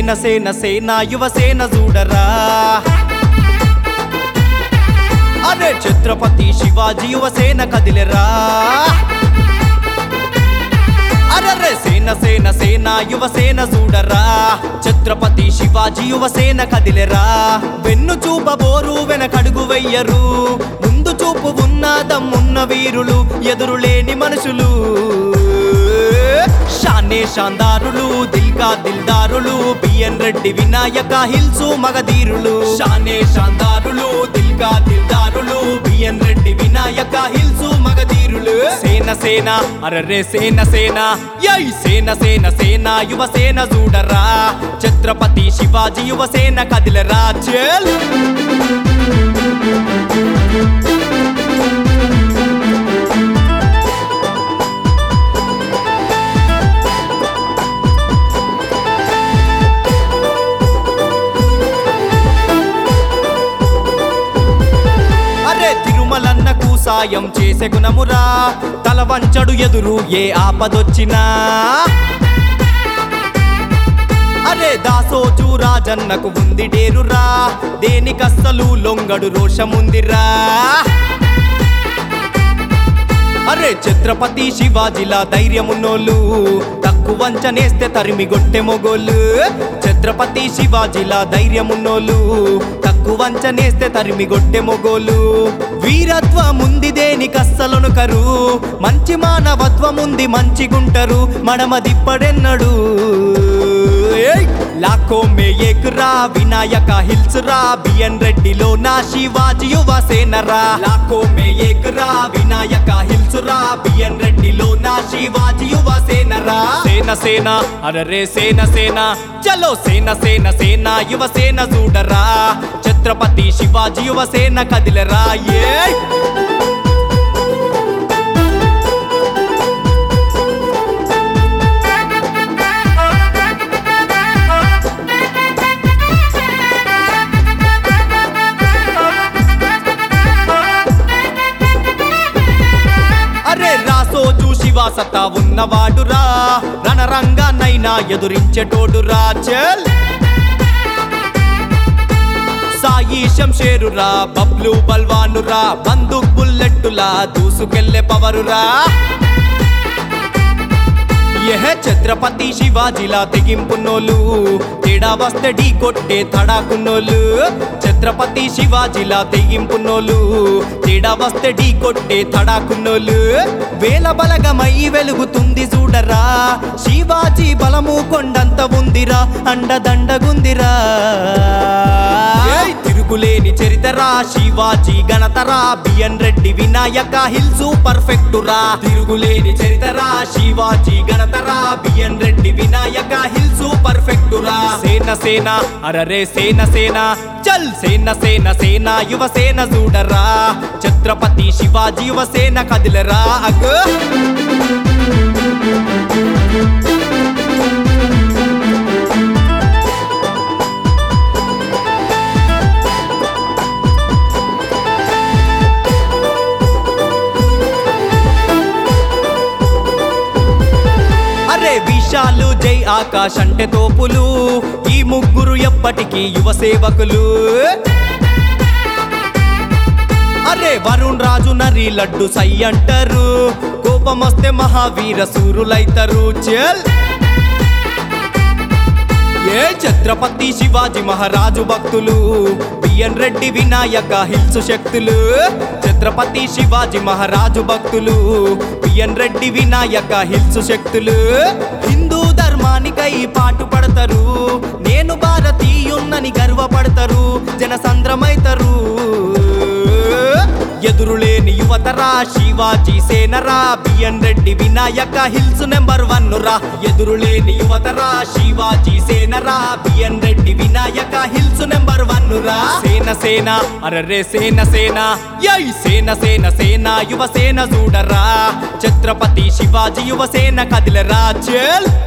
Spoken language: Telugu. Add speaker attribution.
Speaker 1: సేన సేన సేన యువసేన చూడరా అరే ఛత్రపతి శివాజీ యువసేన కదిలెరా అరరే సేన సేన సేన యువసేన చూడరా ఛత్రపతి శివాజీ యువసేన కదిలెరా వెన్ను చూపబోరు వెనకడుగు వెయ్యరు ముందు చూపు ఉన్న దమ్మున్న వీరులు ఎదురులేని మనుషులు షానే షాందారులు దిల్కా దిల్దారులు బిఎన్ రెడ్డి వినాయక హిల్సు మగధీరులు షానే షాందారులు దిల్కా దిల్దారులు బిఎన్ రెడ్డి వినాయక హిల్సు మగధీరులు సేన సేన అరరే సేన సేన యై సేన సేన సేన యువసేన చూడరా ఛత్రపతి శివాజీ యువసేన కదిలరా చెల్ అరే తిరుమలన్నకు సాయం చేసే గుణమురా తల వంచడు ఎదురు ఏ ఆపదొచ్చినా అరే దాసోజు రాజన్నకు ఉంది డేరురా దేనికస్సలు లొంగడు రోషముందిరా అరే ఛత్రపతి శివాజీలా ధైర్యమున్నోళ్ళు తక్కువ వంచనేస్తే తరిమి గొట్టె మొగోళ్ళు ఛత్రపతి శివాజీలా ధైర్యమున్నోళ్ళు తక్కువ వంచనేస్తే తరిమి గొట్టె మొగోళ్ళు వీరత్వముంది దేనికస్సలను కరు మంచి మానవత్వముంది మంచిగుంటరు మడమ దిప్పడెన్నడు ఏయ్! లాఖో మే ఏక్ రా వినాయక హిల్స్ రా బిఎన్ రెడ్డిలో నా శివాజీ యువసేనరా లాఖో మే ఏక్ రా వినాయక హిల్స్ రా బిఎన్ రెడ్డిలో నా శివాజీ యువసేనరా సేన సేన అరరే సేన సేన చలో సేన సేన సేన యువసేన చూడరా ఛత్రపతి శివాజీ యువసేన కదిలరా ఏ అరే రాసోజు శివాసత ఉన్నవాడురా రణరంగానైనా ఎదురించేటోడురా చల్ సాయి శంషేరురా బబ్లు బల్వానురా బందుక్ బుల్లెట్టులా దూసుకెళ్లే పవరురా యహ ఛత్రపతి శివాజీలా తెగింపున్నోళ్ళు తేడా వస్తే ఢీ కొట్టే తడాకున్నోళ్ళు ఛత్రపతి శివాజీలా తెగింపున్నోళ్ళు తేడా వస్తే ఢీ కొట్టే తడాకున్నోళ్ళు వేల బలగమై వెలుగుతుంది చూడరా శివాజీ బలము కొండంత ఉందిరా అండదండగుందిరా ఏయ్! తిరుగులేని చరితరా శివాజీ గణతరా బిఎన్ రెడ్డి వినాయక హిల్సు పర్ఫెక్టురా తిరుగులేని చరితరా శివాజీ గణతరా బిఎన్ రెడ్డి వినాయక హిల్సు పర్ఫెక్టురా సేన సేన అరరే సేన సేన చల్ సేన సేన సేన యువసేన చూడరా ఛత్రపతి శివాజీ యువసేన కదిలరా అగ్ అరే విశాలు జై ఆకాశ్ అంటే తోపులు ఈ ముగ్గురు ఎప్పటికీ యువ సేవకులు అరే వరుణ్ రాజు నరి లడ్డు సై అంటారు కోపం వస్తే మహావీర సూరులైతారు చెల్ ఏ ఛత్రపతి శివాజీ మహారాజు భక్తులు బిఎన్ రెడ్డి వినాయక హిల్స్ శక్తులు ఛత్రపతి శివాజీ మహారాజు భక్తులు బిఎన్ రెడ్డి వినాయక హిల్స్ శక్తులు హిందూ ధర్మానికై పాటు పడతారు నేను భారతీయున్నని గర్వపడతారు జనసంద్రమైతారు ఎదురులేని యువతరా శివాజీ సేనరా BN Reddy Vinayaka hills number one రా ఎదురులేని యువతరా శివాజీ సేనరా BN Reddy Vinayaka hills number one రా సేన సేన అరరే సేన సేన యై సేన సేన సేన యువసేన చూడరా ఛత్రపతి శివాజీ యువసేన కదిలరా చెల్